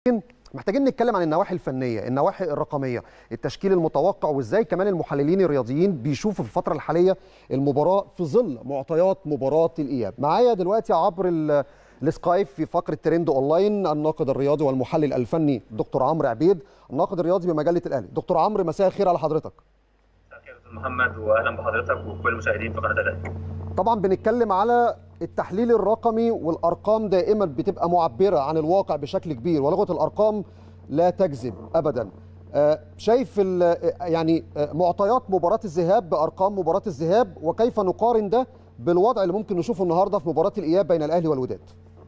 محتاجين نتكلم عن النواحي الفنيه النواحي الرقميه التشكيل المتوقع وازاي كمان المحللين الرياضيين بيشوفوا في الفتره الحاليه المباراه في ظل معطيات مباراه الاياب معايا دلوقتي عبر السكايب في فقره ترند اونلاين الناقد الرياضي والمحلل الفني دكتور عمرو عبيد الناقد الرياضي بمجله الاهلي دكتور عمرو مساء الخير على حضرتك مساء الخير استاذ محمد واهلا بحضرتك وكل المشاهدين في قناه الاهلي طبعا بنتكلم على التحليل الرقمي والارقام دائما بتبقى معبره عن الواقع بشكل كبير ولغه الارقام لا تكذب ابدا شايف يعني معطيات مباراه الذهاب بارقام مباراه الذهاب وكيف نقارن ده بالوضع اللي ممكن نشوفه النهارده في مباراه الاياب بين الاهلي والوداد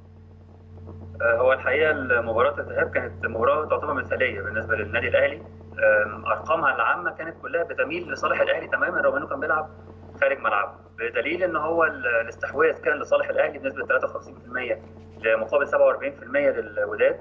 هو الحقيقه مباراه الذهاب كانت مباراه تعتبر مثاليه بالنسبه للنادي الاهلي ارقامها العامه كانت كلها بتميل لصالح الاهلي تماما رغم انه كان بيلعب خارج ملعبه بدليل ان هو الاستحواذ كان لصالح الاهلي بنسبه 53% لمقابل 47% للوداد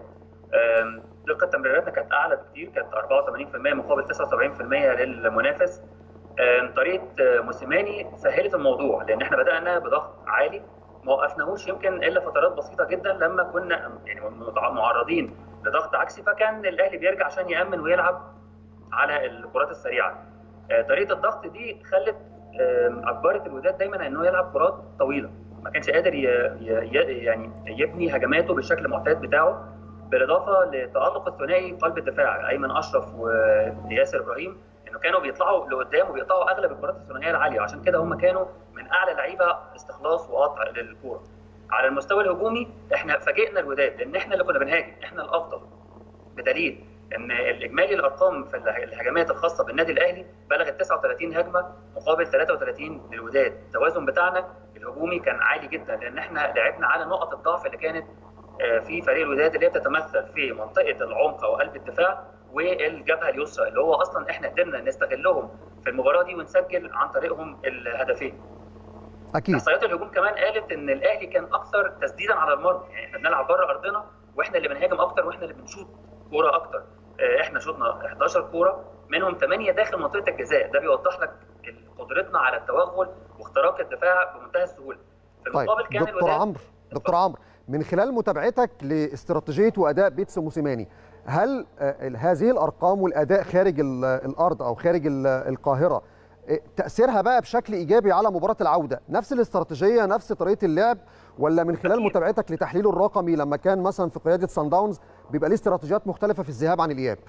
دقه تمريراتنا كانت اعلى بكتير كانت 84% مقابل 79% للمنافس طريقه موسيماني سهلت الموضوع لان احنا بدانا بضغط عالي ما وقفناهوش يمكن الا فترات بسيطه جدا لما كنا يعني معرضين لضغط عكسي فكان الاهلي بيرجع عشان يامن ويلعب على الكرات السريعه طريقه الضغط دي خلت اجبرت الوداد دايما انه يلعب كرات طويله ما كانش قادر ي... ي... يعني يبني هجماته بالشكل المعتاد بتاعه بالاضافه لتالق الثنائي قلب الدفاع ايمن اشرف وياسر ابراهيم انه كانوا بيطلعوا لقدام وبيقطعوا اغلب الكرات الثنائيه العاليه عشان كده هم كانوا من اعلى لعيبه استخلاص وقطع للكوره على المستوى الهجومي احنا فاجئنا الوداد لان احنا اللي كنا بنهاجم احنا الافضل بدليل ان الاجمالي الارقام في الهجمات الخاصه بالنادي الاهلي بلغت 39 هجمه مقابل 33 للوداد التوازن بتاعنا الهجومي كان عالي جدا لان احنا لعبنا على نقط الضعف اللي كانت في فريق الوداد اللي هي بتتمثل في منطقه العمق او قلب الدفاع والجبهه اليسرى اللي هو اصلا احنا قدرنا نستغلهم في المباراه دي ونسجل عن طريقهم الهدفين اكيد احصائيات الهجوم كمان قالت ان الاهلي كان اكثر تسديدا على المرمى يعني احنا بنلعب بره ارضنا واحنا اللي بنهاجم اكتر واحنا اللي بنشوط كوره اكتر احنا شطنا 11 كوره منهم 8 داخل منطقه الجزاء ده بيوضح لك قدرتنا على التوغل واختراق الدفاع بمنتهى السهوله في المقابل طيب. كان دكتور عمرو دكتور عمرو من خلال متابعتك لاستراتيجيه واداء بيتس موسيماني هل هذه الارقام والاداء خارج الارض او خارج القاهره تاثيرها بقى بشكل ايجابي على مباراه العوده نفس الاستراتيجيه نفس طريقه اللعب ولا من خلال متابعتك لتحليله الرقمي لما كان مثلا في قياده سان داونز بيبقى ليه استراتيجيات مختلفه في الذهاب عن الاياب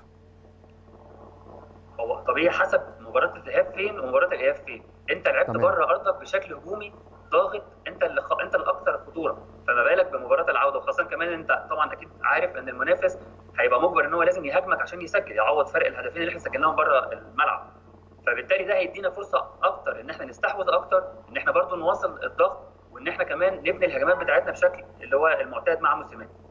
هو طبيعي حسب مباراه الذهاب فين ومباراه الاياب فين انت لعبت بره ارضك بشكل هجومي ضاغط انت اللي خ... انت الاكثر خطوره فما بالك بمباراه العوده وخاصه كمان انت طبعا اكيد عارف ان المنافس هيبقى مجبر ان هو لازم يهاجمك عشان يسجل يعوض فرق الهدفين اللي احنا سجلناهم بره الملعب فبالتالي ده هيدينا فرصه اكتر ان احنا نستحوذ اكتر ان احنا برضو نواصل الضغط وان احنا كمان نبني الهجمات بتاعتنا بشكل اللي هو المعتاد مع موسيماني